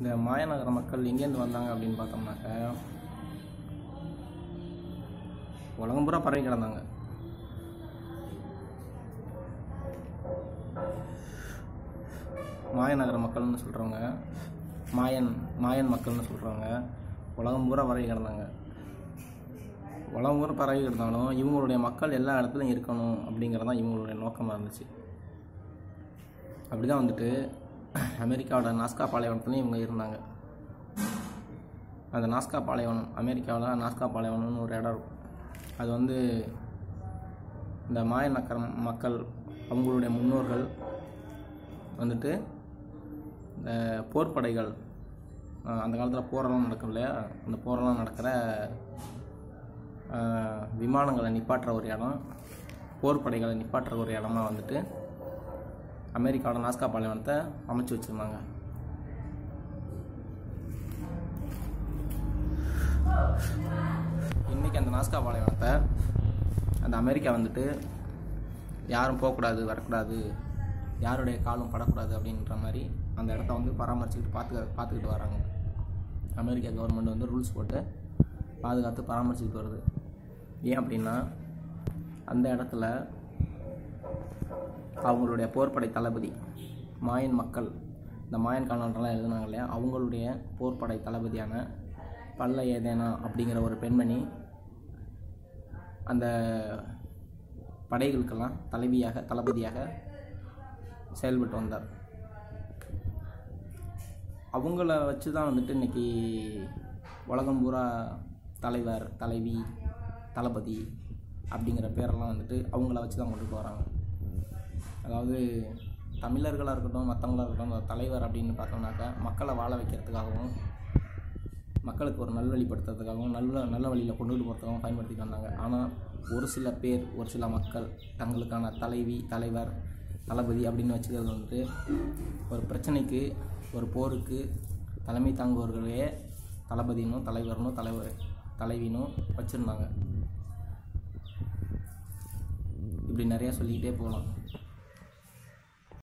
இந்த மாயநகர மக்கள் எங்கேருந்து வந்தாங்க அப்படின்னு பார்த்தோம்னாக்க உலகம் பூரா பரவி கிடந்தாங்க மாயநகர மக்கள்னு சொல்கிறவங்க மாயன் மாயன் மக்கள்னு சொல்கிறவங்க உலகம் பூரா பரவி கிடந்தாங்க உலகம் பூரா பரவி கிடந்தாலும் இவங்களுடைய மக்கள் எல்லா இடத்துலையும் இருக்கணும் அப்படிங்கிறது தான் இவங்களுடைய நோக்கமாக இருந்துச்சு அப்படி தான் வந்துட்டு அமெரிக்காவோட நாஸ்கா பாலைவனத்துலையும் இவங்க இருந்தாங்க அந்த நாஸ்கா பாலைவனம் அமெரிக்காவில் நாஸ்கா பாலைவனம்னு ஒரு இடம் இருக்கும் அது வந்து இந்த மாய நக்கரம் மக்கள் அவங்களுடைய முன்னோர்கள் வந்துட்டு இந்த போர்ப்படைகள் அஹ் அந்த காலத்தில் போரெல்லாம் நடக்கும் இல்லையா அந்த போரெல்லாம் நடக்கிற அஹ், விமானங்களை நிப்பாட்டுற ஒரு இடம் போர்ப்படைகளை நிப்பாட்டுற ஒரு இடமா வந்துட்டு அமெரிக்காவோட நாஸ்கா பாலைவனத்தை அமைச்சு வச்சுருந்தாங்க இன்றைக்கி அந்த நாஸ்கா பாலைவனத்தை அந்த அமெரிக்கா வந்துட்டு யாரும் போகக்கூடாது வரக்கூடாது யாருடைய காலும் படக்கூடாது அப்படின்ற மாதிரி அந்த இடத்த வந்து பராமரிச்சுக்கிட்டு பார்த்து பார்த்துக்கிட்டு வராங்க அமெரிக்கா கவர்மெண்ட் வந்து ரூல்ஸ் போட்டு பாதுகாத்து பராமரிச்சுக்கிட்டு வருது ஏன் அப்படின்னா அந்த இடத்துல அவங்களுடைய போர்ப்படை தளபதி மாயன் மக்கள் இந்த மாயன் காலண்டெல்லாம் எழுதுனாங்க இல்லையா அவங்களுடைய போர்ப்படை தளபதியான பல்ல ஏதேனா அப்படிங்கிற ஒரு பெண்மணி அந்த படைகளுக்கெல்லாம் தலைவியாக தளபதியாக செயல்பட்டு வந்தார் அவங்கள வச்சு தான் வந்துட்டு இன்னைக்கு உலகம் பூரா தலைவர் தலைவி தளபதி அப்படிங்கிற பேரெல்லாம் வந்துட்டு அவங்கள வச்சு தான் கொண்டுட்டு வராங்க அதாவது தமிழர்களாக இருக்கட்டும் மற்றவங்களாக இருக்கட்டும் அந்த தலைவர் அப்படின்னு பார்த்தோம்னாக்கா மக்களை வாழ வைக்கிறதுக்காகவும் மக்களுக்கு ஒரு நல்வழிப்படுத்துறதுக்காகவும் நல்ல நல்ல வழியில் கொண்டுட்டு போகிறதுக்காகவும் பயன்படுத்திட்டு வந்தாங்க ஆனால் ஒரு சில பேர் ஒரு சில மக்கள் தங்களுக்கான தலைவி தலைவர் தளபதி அப்படின்னு வச்சுக்கிறது வந்துட்டு ஒரு பிரச்சனைக்கு ஒரு போருக்கு தலைமை தாங்குபவர்களே தளபதினும் தலைவர்னும் தலைவர் தலைவினும் வச்சுருந்தாங்க இப்படி நிறையா சொல்லிக்கிட்டே போகலாம்